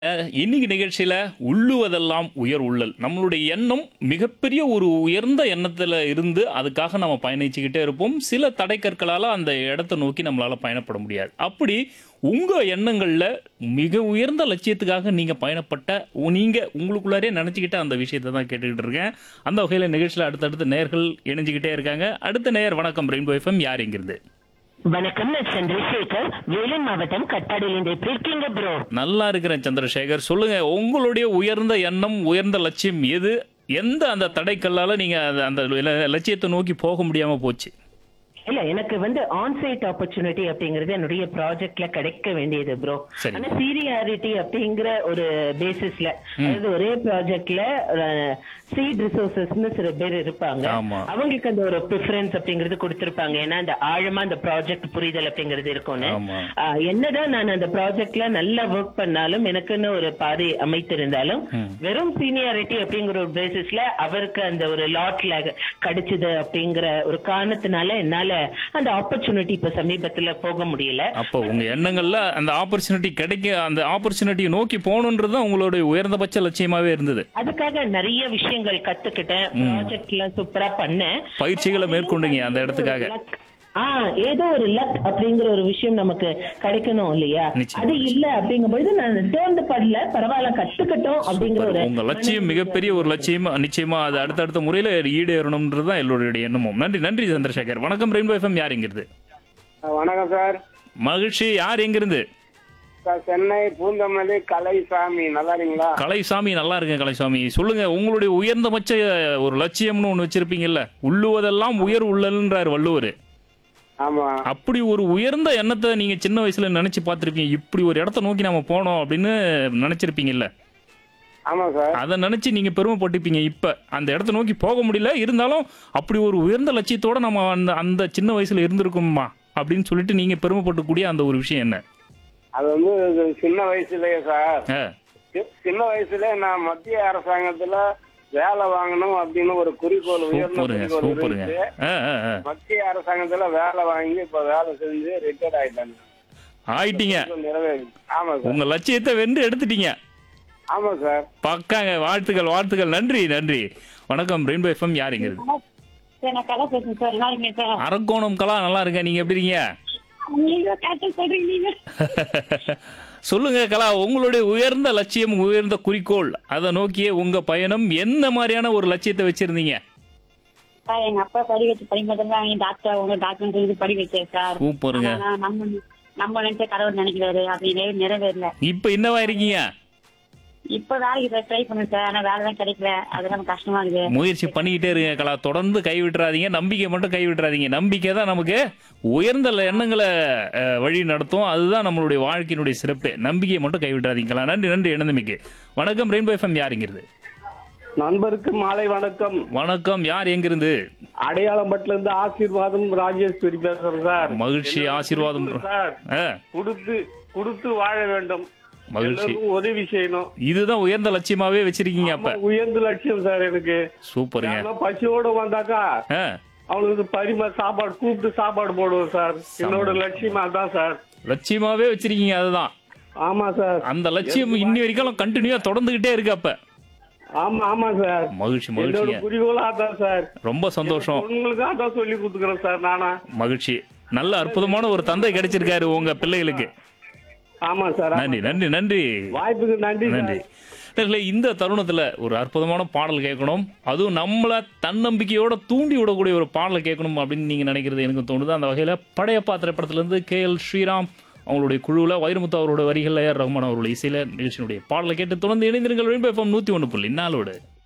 அஹ், இன்னைக்கு நிகழ்ச்சியில உள்ளுவதெல்லாம் உயர் உள்ளல் நம்மளுடைய எண்ணம் மிகப்பெரிய ஒரு உயர்ந்த எண்ணத்துல இருந்து அதுக்காக நம்ம பயணிச்சுக்கிட்டே இருப்போம் சில தடைக்கற்களால அந்த இடத்தை நோக்கி நம்மளால பயணப்பட முடியாது அப்படி உங்க எண்ணங்கள்ல மிக உயர்ந்த லட்சியத்துக்காக நீங்க பயணப்பட்ட உ- நீங்க உங்களுக்குள்ளாரே நினைச்சுக்கிட்ட அந்த விஷயத்தை தான் கேட்டுக்கிட்டு இருக்கேன் அந்த வகையில நிகழ்ச்சியில அடுத்தடுத்து நேர்கள் இணைஞ்சுக்கிட்டே இருக்காங்க அடுத்த நேயர் வணக்கம் ரெயின்போ எஃப்எம் யார் எங்கிருந்து வணக்கம் நான் சந்திரசேகர் வேலூர் மாவட்டம் கட்டாடிலிருந்து எப்படி இருக்கீங்க ப்ரோ நல்லா இருக்கிறேன் சந்திரசேகர் சொல்லுங்க உங்களுடைய உயர்ந்த எண்ணம் உயர்ந்த லட்சியம் எது எந்த அந்த தடைக்கல்லால நீங்க அந்த- அந்த ல- லட்சியத்தை நோக்கி போக முடியாம போச்சு இல்ல எனக்கு வந்து ஆன்சைட் ஆப்பர்ச்சுனிட்டி அப்படிங்கறது என்னுடைய ப்ராஜெக்ட்ல கிடைக்க வேண்டியது ப்ரோ சரி. ஆனா சீரியாரிட்டி அப்படிங்கிற ஒரு பேசிஸ்ல அதாவது ஒரே ப்ராஜெக்ட்ல சீட் ரிசோர்சஸ்னு சில பேர் இருப்பாங்க ஆமா. அவங்களுக்கு அந்த ஒரு ப்ரிஃபரன்ஸ் அப்படிங்கறது கொடுத்திருப்பாங்க ஏன்னா அந்த ஆழமா அந்த ப்ராஜெக்ட் புரிதல் அப்படிங்கிறது இருக்கும்னு ஆமா. ஆஹ் என்னதான் நான் அந்த ப்ராஜெக்ட்ல நல்லா ஒர்க் பண்ணாலும் எனக்குன்னு ஒரு பாதை அமைத்திருந்தாலும் வெறும் சீனியாரிட்டி அப்படிங்கிற ஒரு பேசிஸ்ல அவருக்கு அந்த ஒரு லாட்ல கிடைச்சது அப்படிங்கிற ஒரு காரணத்தினால என்னால அந்த ஆப்பர்ச்சுனிட்டி இப்ப சமீபத்துல போக முடியல அப்போ உங்க எண்ணங்கள்ல அந்த ஆப்பர்ச்சுனிட்டி கிடைக்க அந்த ஆப்பர்ச்சுனிட்டியை நோக்கி போகணுன்றது தான் உங்களுடைய உயர்ந்தபட்ச லட்சியமாவே இருந்தது அதுக்காக நிறைய விஷயங்கள் கத்துக்கிட்டேன் ப்ராஜெக்ட்ல சூப்பரா பண்ணேன் பயிற்சிகளை மேற்கொண்டீங்க அந்த இடத்துக்காக ஆ ஏதோ ஒரு லக் அப்படிங்கிற ஒரு விஷயம் நமக்கு கிடைக்கணும் இல்லையா நிச்சயம். அது இல்ல அப்படிங்கும்போது நான் தேர்ந்து படல பரவாயில்ல கத்துக்கிட்டோம் அப்படிங்கிற ஒரு உங்க லட்சியம் மிகப்பெரிய ஒரு லட்சியமா நிச்சயமா அது அடுத்தடுத்த முறையில ஈடேறணும்ன்றது தான் எல்லோருடைய எண்ணமும் நன்றி நன்றி சந்திரசேகர் வணக்கம் ரெயின்போ எஃப்எம் யார் எங்கிருந்து ஆ, வணக்கம் சார் மகிழ்ச்சி யார் எங்கிருந்து சார் சென்னை பூந்தமல்லி கலைசாமி நல்லா இருக்கீங்களா கலைசாமி நல்லா இருக்கேன் கலைசாமி சொல்லுங்க உங்களுடைய உயர்ந்தபட்ச ஒரு லட்சியம்னு ஒண்ணு வச்சிருப்பீங்கல்ல உள்ளுவதெல்லாம் உயர் உள்ளல்ன்றார் வள்ளுவர் ஆமா அப்படி ஒரு உயர்ந்த எண்ணத்தை நீங்க சின்ன வயசுல நினைச்சு பார்த்திருப்பீங்க இப்படி ஒரு இடத்த நோக்கி நாம போனோம் அப்படின்னு நினைச்சிருப்பீங்கல்ல ஆமா சார் அதை நினைச்சு நீங்க பெருமைப்பட்டுப்பீங்க இப்ப அந்த இடத்த நோக்கி போக முடியல இருந்தாலும் அப்படி ஒரு உயர்ந்த லட்சியத்தோட நம்ம அந்த அந்த சின்ன வயசுல இருந்திருக்கோமா அப்படின்னு சொல்லிட்டு நீங்க பெருமைப்பட்டுக்கூடிய அந்த ஒரு விஷயம் என்ன அது வந்து இது சின்ன வயசுலயே சார் ஆ, சி- சின்ன வயசுல நான் மத்திய அரசாங்கத்துல வேலை வாங்கணும் அப்படின்னு ஒரு குறிக்கோள் உயர்ந்த சூப்பருங்க குறிக்கோள் சூப்பருங்க இருந்துச்சு ஆ, ஆ, ஆ. மத்திய அரசாங்கத்துல வேலை வாங்கி இப்ப வேலை செஞ்சு ரிட்டையர்ட் ஆயிட்டாங்க ஆயிட்டீங்க நிறைவேறி ஆமா சார் உங்க லட்சியத்தை வென்று எடுத்துட்டீங்க ஆமா சார் பக்காங்க வாழ்த்துக்கள் வாழ்த்துக்கள் நன்றி நன்றி வணக்கம் ரெயின்போ எஃப்எம் யாருங்கிறது சார் நான் கதை பேசுறேன் சார் நல்லா இருக்கேன் சார் அரக்கோணம் கலா நல்லா இருக்கேன் நீங்க எப்படி இருக்கீங்க நீங்க கரெக்டா சொல்றீங்க நீங்க சொல்லுங்க கலா உங்களுடைய உயர்ந்த லட்சியம் உயர்ந்த குறிக்கோள் அதை நோக்கிய உங்க பயணம் என்ன மாதிரியான ஒரு லட்சியத்தை வச்சிருந்தீங்க சார் எங்க அப்பா படி வச்சு படிக்க தான் டாக்டர் உங்க டாக்டர் சொல்லி படி வச்சேன் சார் சூப்பருங்க ஆனா நம்ம நம்ம நினைச்ச கடவுள் நினைக்கிறாரு அது நிறைவே- நிறைவேறல இப்ப என்னவா இருக்கீங்க இப்ப வேலைக்கு ட்ரை பண்ணேன் சார் ஆனா வேலை தான் கிடைக்கல அது நம்ம கஷ்டமா இருக்கு முயற்சி பண்ணிக்கிட்டே இருங்க கலா தொடர்ந்து கைவிட்டுறாதீங்க நம்பிக்கை மட்டும் கைவிட்டுறாதீங்க நம்பிக்கை தான் நமக்கு உயர்ந்த ல- எண்ணங்களை அஹ், வழி நடத்தும் அதுதான் நம்மளுடைய வாழ்க்கையினுடைய சிறப்பு நம்பிக்கையை மட்டும் கைவிட்டுறாதீங்க கலா நன்றி நன்றி இணைந்தமைக்கு வணக்கம் ரெயின்போ எஃப்எம் யாருங்கிறது நண்பருக்கு மாலை வணக்கம் வணக்கம் யார் எங்கிருந்து அடையாளம்பட்டுல இருந்து ஆசீர்வாதம் ராஜேஸ்வரி பேசுறேன் சார் மகிழ்ச்சி ஆசீர்வாதம் சார் ஆ, கொடுத்து கொடுத்து வாழ வேண்டும் மகிழ்ச்சி எல்லாருக்கும் உதவி செய்யணும் இதுதான் உயர்ந்த லட்சியமாவே வச்சிருக்கீங்க அப்ப ஆமா, உயர்ந்த லட்சியம் சார் எனக்கு சூப்பருங்க யாருன்னா பசியோட வந்தாக்கா ஆ, அவங்களுக்கு பரிம சாப்பாடு கூப்பிட்டு சாப்பாடு போடுவோம் சார் என்னோட லட்சியம் அதான் சார் லட்சியமாவே வச்சிருக்கீங்க அதுதான் ஆமா சார் அந்த லட்சியம் இன்னி வரைக்கும் கண்டினியூவா தொடர்ந்துகிட்டே இருக்கு அப்ப ஆமா ஆமா சார் மகிழ்ச்சி என்னோட மகிழ்ச்சிங்க குறிக்கோளா அதான் சார் ரொம்ப சந்தோஷம் உங்களுக்கு அதான் சொல்லி கொடுத்துக்கிறேன் சார் நானா மகிழ்ச்சி நல்ல அற்புதமான ஒரு தந்தை கிடைச்சிருக்காரு உங்க பிள்ளைகளுக்கு ஆமா சார் நன்றி நன்றி நன்றி வாய்ப்புக்கு நன்றி நன்றி சார் நேர்களே, இந்த தருணத்துல ஒரு அற்புதமான பாடல் கேட்கணும் அதுவும் நம்மள தன்னம்பிக்கையோட தூண்டி விடக்கூடிய ஒரு பாடல் கேட்கணும் அப்படின்னு நீங்க நினைக்கிறது எனக்கு தோணுது அந்த வகையில படையப்பா திரைப்படத்துல இருந்து கே எல் ஸ்ரீராம் அவங்களுடைய குழுவில் வைரமுத்து அவரோட வரிகள் ஏஆர் ரஹ்மான் அவருடைய இசையில நிகழ்ச்சியினுடைய பாடலை கேட்டு தொடர்ந்து இணைந்திருங்கள் நூற்றி ஒன்று புள்ளி நாளோடு